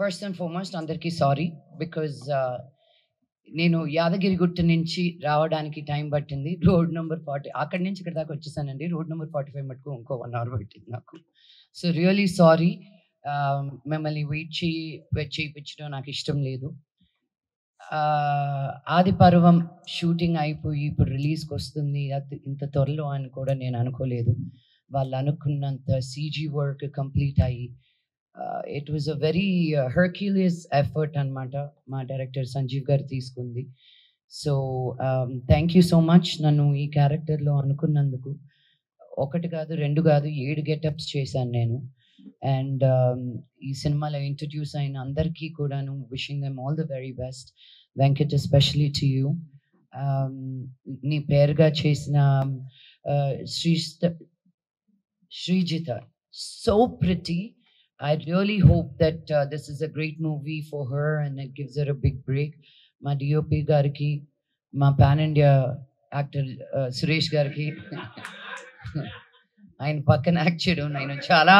First and foremost అందరికీ sorry because నేను యాదగిరిగుట్ట నుంచి రావడానికి టైం పట్టింది రోడ్ నెంబర్ ఫార్టీ అక్కడి నుంచి ఇక్కడ దాకా వచ్చేసానండి రోడ్ నెంబర్ ఫార్టీ ఫైవ్ మటుకు ఇంకో వన్ అవర్ పట్టింది నాకు సో రియలీ సారీ మిమ్మల్ని వెయిట్ చేయి వెయిట్ చేయించడం నాకు ఇష్టం లేదు ఆది పర్వం షూటింగ్ అయిపోయి ఇప్పుడు రిలీజ్కి వస్తుంది అది ఇంత త్వరలో అని కూడా నేను అనుకోలేదు వాళ్ళు అనుకున్నంత సీజీ వర్క్ కంప్లీట్ అయ్యి it was a very herculean effort అనమాట మా డైరెక్టర్ సంజీవ్ గారు తీసుకుంది so thank you so much నన్ను ఈ క్యారెక్టర్లో అనుకున్నందుకు ఒకటి కాదు రెండు కాదు ఏడు గెటప్స్ చేశాను నేను అండ్ ఈ సినిమాలో ఇంట్రడ్యూస్ అయిన అందరికీ కూడాను wishing them all the very best Venkat especially to you నీ పేరుగా చేసిన Shri Srijitha so pretty I really hope that uh, this is a great movie for her and it gives her a big break. మా DOP గారికి మా pan India actor Suresh గారికి ఆయన పక్కన act చేయడం నేను చాలా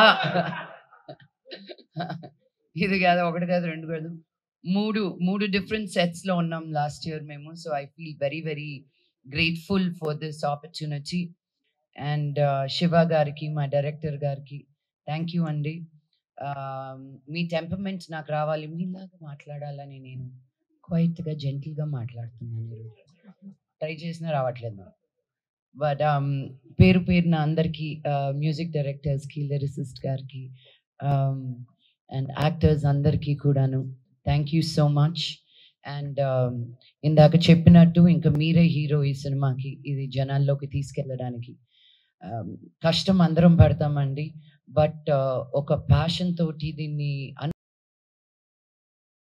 ఇది కాదు ఒకటి కాదు రెండు కాదు మూడు మూడు డిఫరెంట్ సెట్స్లో ఉన్నాం లాస్ట్ ఇయర్ మేము so I feel very very grateful for this opportunity and Shiva గారికి మా డైరెక్టర్ గారికి థ్యాంక్ యూ అండి మీ టెంపర్మెంట్ నాకు రావాలి మీలాగా మాట్లాడాలని నేను క్వైట్గా జెంటిల్గా మాట్లాడుతున్నాను ట్రై చేసినా రావట్లేదు బట్ పేరు పేరున అందరికీ మ్యూజిక్ డైరెక్టర్స్కి లిరిసిస్ట్ గారికి అండ్ యాక్టర్స్ అందరికీ కూడాను thank you so much and ఇందాక చెప్పినట్టు ఇంకా మీరే హీరో ఈ సినిమాకి ఇది జనాల్లోకి తీసుకెళ్ళడానికి కష్టం అందరం పడతామండి బట్ ఒక ప్యాషన్ తోటి దీన్ని